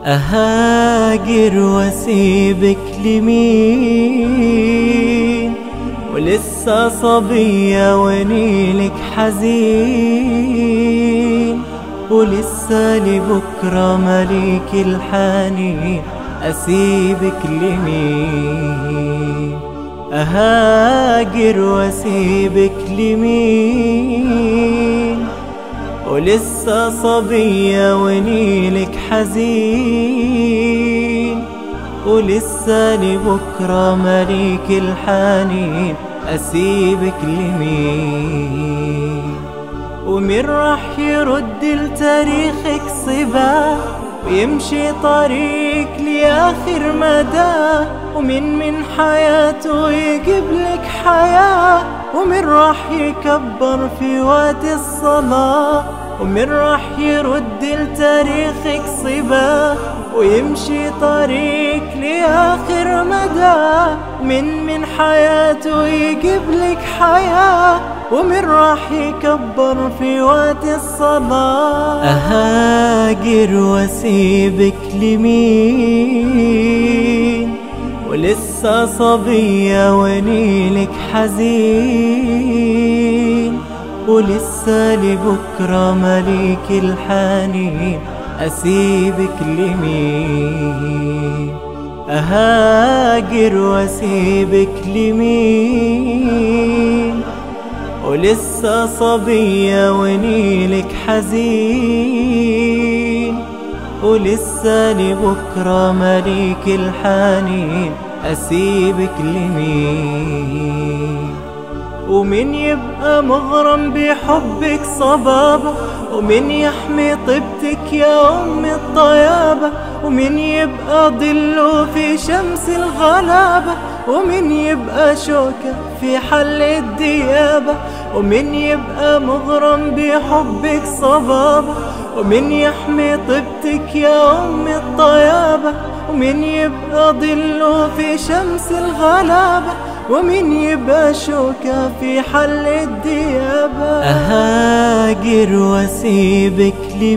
أهاجر واسيبك لمين ولسه صبية ونيلك حزين ولسه لبكرة مليك الحنين أسيبك لمين أهاجر واسيبك لمين ولسه صبية ونيلك حزين ولسه لبكرة مليك الحنين أسيبك لمين ومين راح يرد لتاريخك صباه ويمشي طريق لآخر مدى ومن من حياته يجيب لك حياة ومن راح يكبر في وقت الصلاة ومن راح يرد لتاريخك صباه ويمشي طريق لآخر مدى من من حياته يجيب لك حياة ومن راح يكبر في وقت الصلاة أهاجر واسيبك لمين ولسه صبية ونيلك حزين ولسه لبكرة مليك الحنين أسيبك لمين أهاجر واسيبك لمين ولسه صبية ونيلك حزين ولسه لبكرة مليك الحنين أسيبك لمين ومن يبقى مغرم بحبك صبابة ومن يحمي طيبتك يا أم الطيابة ومن يبقى ظله في شمس الغلابة ومن يبقى شوكة في حل الديابة ومن يبقى مغرم بحبك صبابة ومن يحمي طيبتك يا أم الطيابة ومن يبقى ظله في شمس الغلابة ومن يبقى شوكة في حل الديابة أهاجر واسيبك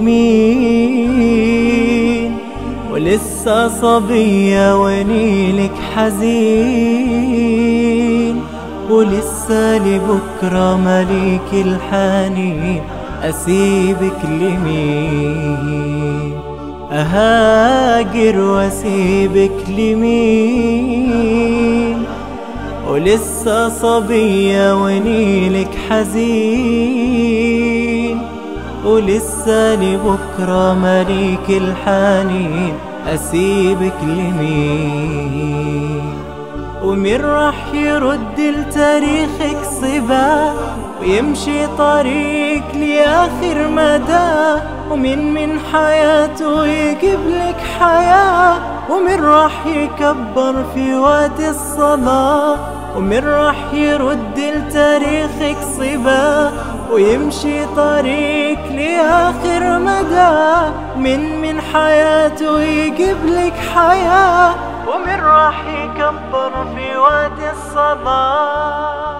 لمين ولسه صبية ونيلك حزين ولسه لبكرة مليك الحنين أسيبك لمين أهاجر واسيبك لمين ولسه صبية ونيلك حزين ولسه لبكرة مليك الحنين أسيبك لمين ومين راح يرد لتاريخك صباه ويمشي طريق لآخر مدى ومن من حياته يجيب لك حياة ومن راح يكبر في وقت الصلاة ومن راح يرد لتاريخك صباه ويمشي طريق لآخر مدى من من حياته يجيب لك حياة ومن راح يكبر في وقت الصلاة